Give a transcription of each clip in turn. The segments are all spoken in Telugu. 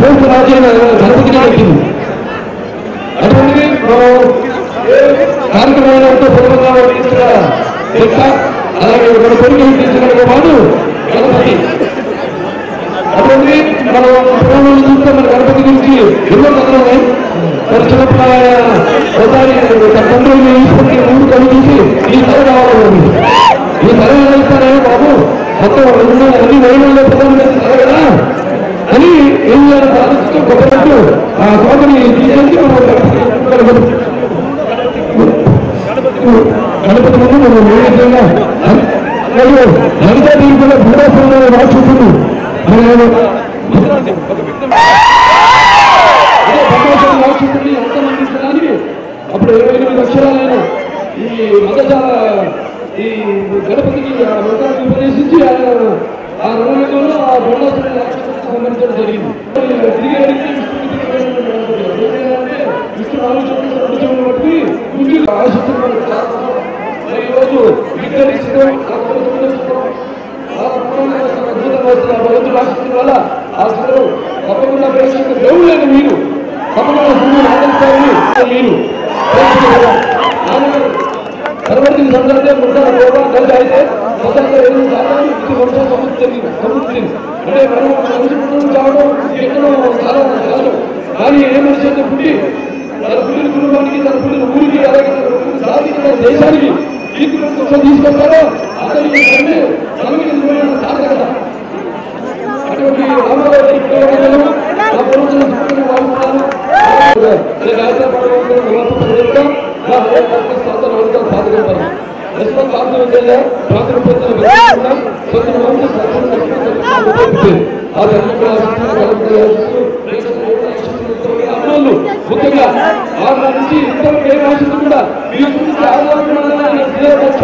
వ్యవస్థ రాజ్యం గణపతిని కట్టింది అటువంటిది మనం ఏ కార్యక్రమాలతో పూర్వంగా వర్తించిన చెట్ట అలాగే మన కొడుకు తీసుకున్న వాడు గణపతి అటువంటి మనం పురాణాలు చూస్తే మన గణపతి గురించి ఎన్నో కథలు ఉన్నాయి మరి చిన్నప్పుడు ఆయన ఒకసారి తన తండ్రి తీసుకుంటే ముందు కళ్ళు చూసి ఈ తల కావాలని ఈ తల వెళ్తానే బాబు మొత్తం రెండు అన్ని వేలలో ప్రధానమంత్రి తల కదా అని ఏం చేయాలి ఆలోచిస్తూ గొప్పట్టు ఆ కోటని తీసేసి మనం గణపతి గణపతి గణపతి ముందు మనం నైవేద్యంగా మరియు లలితా దేవి కూడా భూరాసంలో రాసుకుంటుంది మరి ఆయన అదే భగవంతుడు రాసుకుంటుంది ఎంతమంది ఇచ్చడానికి అప్పుడు ఇరవై ఎనిమిది లక్షలైన ఈ మదజాల ఈ గణపతికి ఆ మంత్రాన్ని ఉపదేశించి ఆయన ఆ రంగంలో ఆ భగవంతుడి రాక్షసుడికి సంబంధించడం జరిగింది తిరిగి విష్ణు ఆలోచన రెండు చెవులు బట్టి గుంజి ఆశిస్తున్నారు మరి ఈరోజు విగ్రహించడం భగవంతుడు ఆశిస్తున్న వల్ల ఆ సుందరం తప్పకుండా ప్రేక్షకులు దేవుళ్ళని మీరు తప్పకుండా సుందరం ఆదరిస్తారని మీరు పరవర్తి సందర్భంగా ముద్ర రోగం కలిసి అయితే మొదట ఏమి కావాలి ఇది వంశం సమృద్ధి సమృద్ధి అంటే మనం మనిషి పుట్టడం చావడం ఎక్కడో చాలా కష్టం కానీ ఏ మనిషి అయితే పుట్టి తన పుట్టిన కుటుంబానికి తన పుట్టిన ఊరికి అలాగే తన పుట్టిన జాతికి తన దేశానికి ఈ కోసం తీసుకొస్తారో అతనికి అంటే మనకి నిజమైన సార్థకత అటువంటి రామారావు గారి ప్రేరణను నా పూర్వజుల స్ఫూర్తిని వాడుతున్నాను. నేను గాయత్రి పాడవలసిన నివాసం చేస్తాం. నా హృదయపూర్వక స్తోత్రం అంతా సాధకపరం. యశ్వంత్ ఆత్మవిద్యలో ప్రాతినిధ్యం వహిస్తున్నాం. సత్య వంశ సత్యం సత్యం ఆ ధర్మకుల ఆశిస్తున్న కలుగుతున్న ఆశిస్తూ, అమలు ముఖ్యంగా ఆరు నుంచి ఇంతవరకు ఏ ఆశిస్తూ కూడా మీ గురించి ఆధారపడాలని శ్రేయపక్ష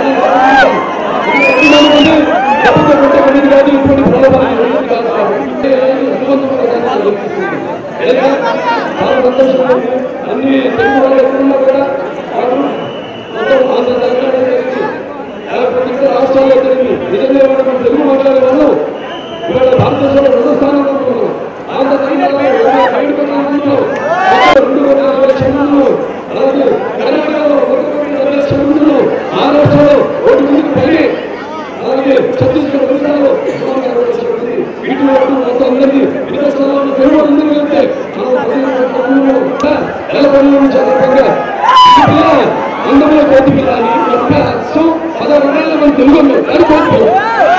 డబ్బుతో కొట్టే పనిది కాదు ఇటువంటి ప్రలోభాలు ఉండేది కాదు కాబట్టి అనుబంధమైన కాదు జరుగుతుంది. లేదా చాలా సంతోషంగా ఉంది. అన్ని తెలుగు వాళ్ళు ఎక్కడున్నా కూడా వారు మొత్తం ఆంధ్ర తెలంగాణ జరిగింది అలాగే ప్రతి ఒక్క రాష్ట్రాల్లో జరిగింది నిజంగా ఇవాళ మనం తెలుగు మాట్లాడే వాళ్ళు ఇవాళ భారతదేశంలో రెండో స్థానంలో ఉన్నాం ఆంధ్ర తెలంగాణలో ఇరవై ఐదు కోట్ల మందిలో మొత్తం రెండు కోట్ల ఇరవై లక్షల మందిలో అలాగే కర్ణాటకలో ఒక కోటి ఇరవై లక్షల మందిలో మహారాష్ట్రలో కోటి మందికి పైనే అలాగే ఛత్తీస్గఢ్ ఒరిస్సాలో సుమారు అరవై లక్షల మంది ఇటు అటు మొత్తం అందరికీ విదేశాల్లో ఉన్న తెలుగు అందరికీ వెళ్తే మనం పదిహేను కోట్ల మందిలో కూడా నెలకొండ నుంచి అదనంగా ఈ పిల్ల అందరిలో కోటి పిల్ల అని ఒక్క సో పదహారు నెలల మంది తెలుగు వాళ్ళు కానీ కోటి పిల్ల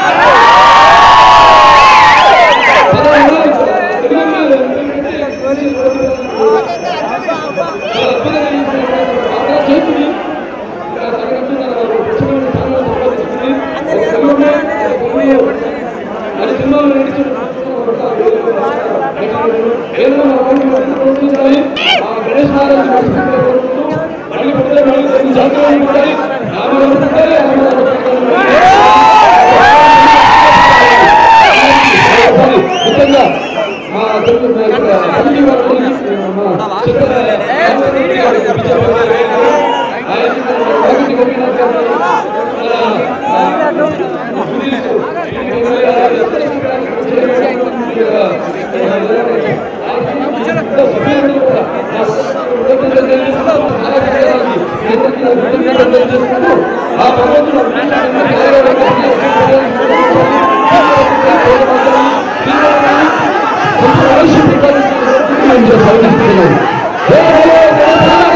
పదహారు నెలలు తెలుగు వాళ్ళు ఎందుకంటే కోటి పిల్ల చాలా అద్భుతంగా చేస్తున్నారు. ఆ చేతిని అది సినిమాలు నడిచిన ఏదో ఆ గణేష్ మహారాజ్ మళ్ళీ పుట్టే మళ్ళీ కొన్ని జాతరలు ఉంటాయి ఆమె ఉంటాయి ముఖ్యంగా మా తెలుగు కమిటీ వారికి మా చిత్ర ఆ భగవంతుడు కొంచెం ఆయుష్ పెట్టాలని నేను సౌకర్యం